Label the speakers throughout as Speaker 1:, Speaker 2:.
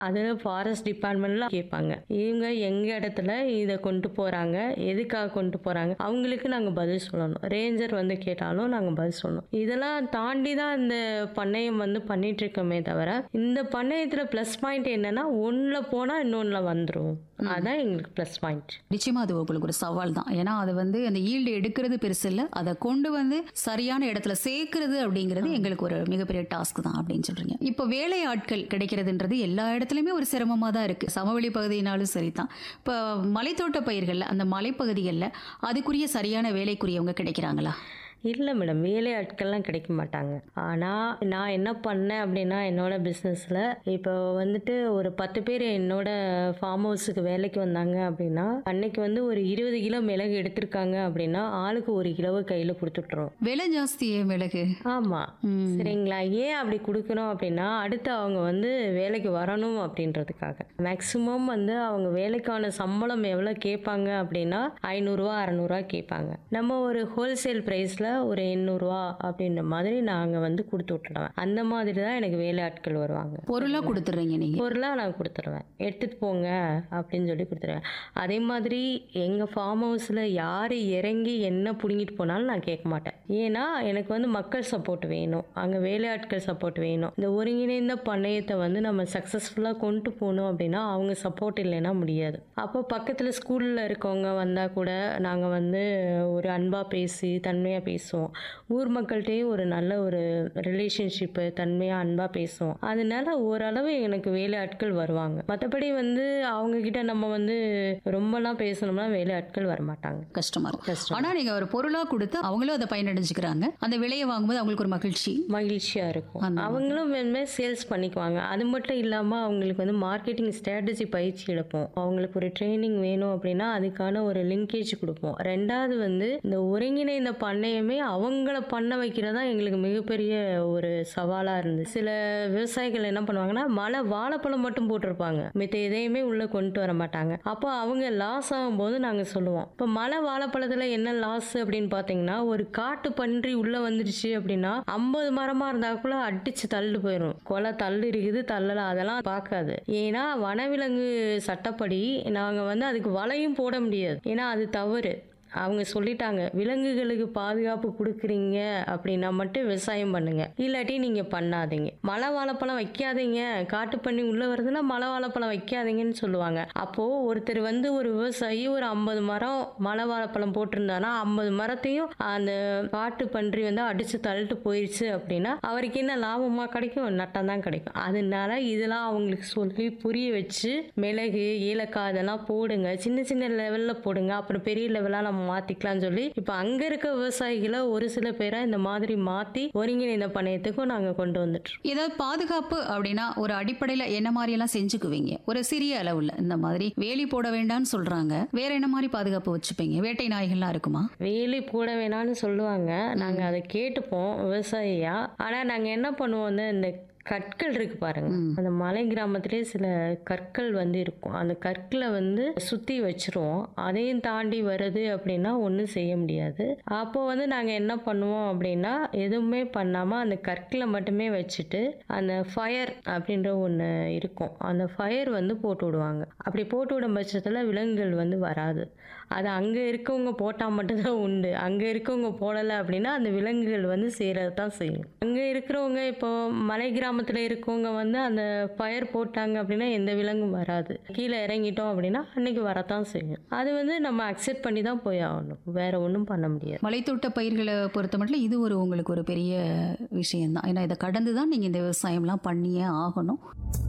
Speaker 1: அதில் ஃபாரஸ்ட் டிபார்ட்மெண்ட்ல கேட்பாங்க இவங்க எங்க இடத்துல இதை கொண்டு போறாங்க எதுக்காக கொண்டு போறாங்க அவங்களுக்கு நாங்கள் பதில் சொல்லணும் ரேஞ்சர் வந்து கேட்டாலும் நாங்கள் பதில் சொல்லணும் இதெல்லாம் தாண்டி தான் இந்த பண்ணையம் வந்து பண்ணிட்டு இருக்கோமே தவிர இந்த பண்ணையத்தில் ப்ளஸ் பாயிண்ட் என்னன்னா ஒன்றில் போனால் இன்னொன்றில் வந்துடும் அதான் எங்களுக்கு ப்ளஸ் பாயிண்ட்
Speaker 2: நிச்சயமா அது உங்களுக்கு ஒரு சவால் தான் ஏன்னா அது வந்து அந்த ஈல்டு எடுக்கிறது பெருசு இல்ல அதை கொண்டு வந்து சரியான இடத்துல சேர்க்கிறது அப்படிங்கிறது எங்களுக்கு ஒரு மிகப்பெரிய டாஸ்க் தான் அப்படின்னு சொல்றீங்க இப்போ வேலை ஆட்கள் கிடைக்கிறதுன்றது எல்லா இடத்துலயுமே ஒரு சிரமமா தான் இருக்கு சமவெளி பகுதியினாலும் சரிதான் இப்போ மலைத்தோட்ட பயிர்கள்ல அந்த மலைப்பகுதிகளில் அதுக்குரிய சரியான வேலைக்குரியவங்க கிடைக்கிறாங்களா
Speaker 1: இல்லை மேடம் வேலை ஆட்கள்லாம் கிடைக்க மாட்டாங்க ஆனால் நான் என்ன பண்ணேன் அப்படின்னா என்னோட பிஸ்னஸில் இப்போ வந்துட்டு ஒரு பத்து பேர் என்னோட ஃபார்ம் ஹவுஸுக்கு வேலைக்கு வந்தாங்க அப்படின்னா அன்னைக்கு வந்து ஒரு இருபது கிலோ மிளகு எடுத்திருக்காங்க அப்படின்னா ஆளுக்கு ஒரு கிலோவை கையில் கொடுத்துட்றோம்
Speaker 2: விலை ஜாஸ்தியே மிளகு
Speaker 1: ஆமாம்
Speaker 2: ம்.
Speaker 1: சரிங்களா ஏன் அப்படி கொடுக்கணும் அப்படின்னா அடுத்து அவங்க வந்து வேலைக்கு வரணும் அப்படின்றதுக்காக மேக்ஸிமம் வந்து அவங்க வேலைக்கான சம்பளம் எவ்வளோ கேட்பாங்க அப்படின்னா ஐநூறுரூவா அறநூறுவா கேட்பாங்க நம்ம ஒரு ஹோல்சேல் ப்ரைஸில் ஒரு எண்ணூறுரூவா அப்படின்ற மாதிரி நாங்கள் வந்து கொடுத்து விட்டுடுவேன் அந்த மாதிரி தான் எனக்கு வேலை ஆட்கள் வருவாங்க
Speaker 2: பொருளா கொடுத்துட்றீங்க நீங்க
Speaker 1: பொருளாக நான் கொடுத்துருவேன் எடுத்துகிட்டு போங்க அப்படின்னு சொல்லி கொடுத்துருவேன் அதே மாதிரி எங்கள் ஃபார்ம் ஹவுஸில் யார் இறங்கி என்ன பிடுங்கிட்டு போனாலும் நான் கேட்க மாட்டேன் ஏன்னா எனக்கு வந்து மக்கள் சப்போர்ட் வேணும் அங்கே வேலையாட்கள் சப்போர்ட் வேணும் இந்த ஒருங்கிணைந்த பண்ணையத்தை வந்து நம்ம சக்ஸஸ்ஃபுல்லாக கொண்டு போகணும் அப்படின்னா அவங்க சப்போர்ட் இல்லைன்னா முடியாது அப்போ பக்கத்தில் ஸ்கூலில் இருக்கவங்க வந்தால் கூட நாங்கள் வந்து ஒரு அன்பாக பேசி தன்மையாக பேசுவோம் ஊர் மக்கள்கிட்டயும் ஒரு நல்ல ஒரு ரிலேஷன்ஷிப்பு தன்மையாக அன்பாக பேசுவோம் அதனால ஓரளவு எனக்கு வேலை ஆட்கள் வருவாங்க மற்றபடி வந்து அவங்க கிட்ட நம்ம வந்து ரொம்பலாம் பேசணும்னா வேலை ஆட்கள் வரமாட்டாங்க
Speaker 2: கஷ்டமா இருக்கும்
Speaker 1: கஷ்டம்
Speaker 2: ஆனா நீங்க ஒரு பொருளா கொடுத்து அவங்களும் அதை பயனடைஞ்சுக்கிறாங்க அந்த விலையை வாங்கும்போது அவங்களுக்கு ஒரு மகிழ்ச்சி
Speaker 1: மகிழ்ச்சியாக இருக்கும்
Speaker 2: அந்த மாதிரி.
Speaker 1: அவங்களும் வேணுமே சேல்ஸ் பண்ணிக்குவாங்க அது மட்டும் இல்லாமல் அவங்களுக்கு வந்து மார்க்கெட்டிங் ஸ்ட்ராட்டஜி பயிற்சி எடுப்போம் அவங்களுக்கு ஒரு ட்ரைனிங் வேணும் அப்படின்னா அதுக்கான ஒரு லிங்கேஜ் கொடுப்போம் ரெண்டாவது வந்து இந்த ஒருங்கிணைந்த பண்ணையமே அவங்கள பண்ண வைக்கிறதா எங்களுக்கு மிகப்பெரிய ஒரு சவாலாக இருந்தது சில விவசாயிகள் என்ன பண்ணுவாங்கன்னா மழை வாழைப்பழம் மட்டும் போட்டிருப்பாங்க மித்த எதையுமே உள்ளே கொண்டு வர மாட்டாங்க அப்போ அவங்க லாஸ் ஆகும்போது நாங்கள் சொல்லுவோம் இப்போ மழை வாழைப்பழத்தில் என்ன லாஸ் அப்படின்னு பார்த்தீங்கன்னா ஒரு காட்டு பன்றி உள்ளே வந்துடுச்சு அப்படின்னா ஐம்பது மரமாக இருந்தால் கூட அடிச்சு தள்ளு போயிடும் கொலை தள்ளு இருக்குது தள்ளலாம் அதெல்லாம் பார்க்காது ஏன்னா வனவிலங்கு சட்டப்படி நாங்கள் வந்து அதுக்கு வலையும் போட முடியாது ஏன்னா அது தவறு அவங்க சொல்லிட்டாங்க விலங்குகளுக்கு பாதுகாப்பு கொடுக்குறீங்க அப்படின்னா மட்டும் விவசாயம் பண்ணுங்க இல்லாட்டி நீங்க பண்ணாதீங்க மலை வாழைப்பழம் வைக்காதீங்க காட்டு பண்ணி உள்ள வருதுன்னா மலை வாழைப்பழம் வைக்காதீங்கன்னு சொல்லுவாங்க அப்போ ஒருத்தர் வந்து ஒரு விவசாயி ஒரு ஐம்பது மரம் மலை வாழைப்பழம் போட்டிருந்தானா ஐம்பது மரத்தையும் அந்த காட்டு பன்றி வந்து அடிச்சு தள்ளிட்டு போயிடுச்சு அப்படின்னா அவருக்கு என்ன லாபமா கிடைக்கும் நட்டம் தான் கிடைக்கும் அதனால இதெல்லாம் அவங்களுக்கு சொல்லி புரிய வச்சு மிளகு ஏலக்காய் இதெல்லாம் போடுங்க சின்ன சின்ன லெவல்ல போடுங்க அப்புறம் பெரிய லெவலா நம்ம மாத்திக்கலாம்னு சொல்லி இப்போ அங்க இருக்க விவசாயிகளை ஒரு சில பேரை இந்த மாதிரி மாத்தி ஒருங்கிணைந்த பண்ணையத்துக்கும் நாங்க கொண்டு வந்துட்டு
Speaker 2: ஏதாவது பாதுகாப்பு அப்படின்னா ஒரு அடிப்படையில என்ன மாதிரி எல்லாம் செஞ்சுக்குவீங்க ஒரு சிறிய அளவுல இந்த மாதிரி வேலி போட வேண்டாம்னு சொல்றாங்க வேற என்ன மாதிரி பாதுகாப்பு வச்சுப்பீங்க வேட்டை நாய்கள்லாம் இருக்குமா
Speaker 1: வேலி போட வேணாம்னு சொல்லுவாங்க நாங்க அதை கேட்டுப்போம் விவசாயியா ஆனா நாங்க என்ன பண்ணுவோம் வந்து இந்த கற்கள் இருக்கு பாருங்க
Speaker 2: ம்.
Speaker 1: அந்த மலை கிராமத்திலே சில கற்கள் வந்து இருக்கும் அந்த கற்களை வந்து சுத்தி வச்சிருவோம் அதையும் தாண்டி வருது அப்படின்னா ஒன்றும் செய்ய முடியாது அப்போ வந்து நாங்கள் என்ன பண்ணுவோம் அப்படின்னா எதுவுமே பண்ணாமல் அந்த கற்களை மட்டுமே வச்சுட்டு அந்த ஃபயர் அப்படின்ற ஒன்று இருக்கும் அந்த ஃபயர் வந்து போட்டு விடுவாங்க அப்படி போட்டு விடும் பட்சத்தில் விலங்குகள் வந்து வராது அது அங்கே இருக்கவங்க போட்டால் மட்டும்தான் உண்டு அங்கே இருக்கவங்க போடலை அப்படின்னா அந்த விலங்குகள் வந்து செய்கிறது தான் செய்யும் அங்கே இருக்கிறவங்க இப்போ மலை கிராமத்தில் இருக்கவங்க வந்து அந்த ஃபயர் போட்டாங்க அப்படின்னா எந்த விலங்கும் வராது கீழே இறங்கிட்டோம் அப்படின்னா அன்னைக்கு வரத்தான் செய்யும் அது வந்து நம்ம அக்செப்ட் பண்ணி தான் போய் ஆகணும் வேற ஒன்றும் பண்ண முடியாது
Speaker 2: மலைத்தோட்ட பயிர்களை பொறுத்த மட்டும் இது ஒரு உங்களுக்கு ஒரு பெரிய விஷயம்தான் ஏன்னா இதை கடந்து தான் நீங்கள் இந்த விவசாயம்லாம் பண்ணியே ஆகணும்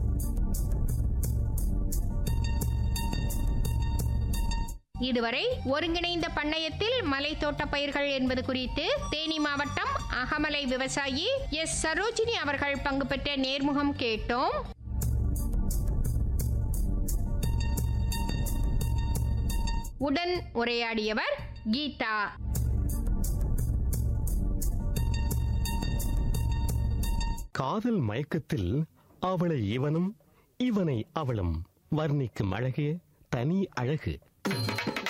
Speaker 3: இதுவரை ஒருங்கிணைந்த பண்ணையத்தில் மலை தோட்ட பயிர்கள் என்பது குறித்து தேனி மாவட்டம் அகமலை விவசாயி எஸ் சரோஜினி அவர்கள் பங்கு பெற்ற நேர்முகம் கேட்டோம் உடன் உரையாடியவர் கீதா
Speaker 4: காதல் மயக்கத்தில் அவளை இவனும் இவனை அவளும் வர்ணிக்கும் அழகே தனி அழகு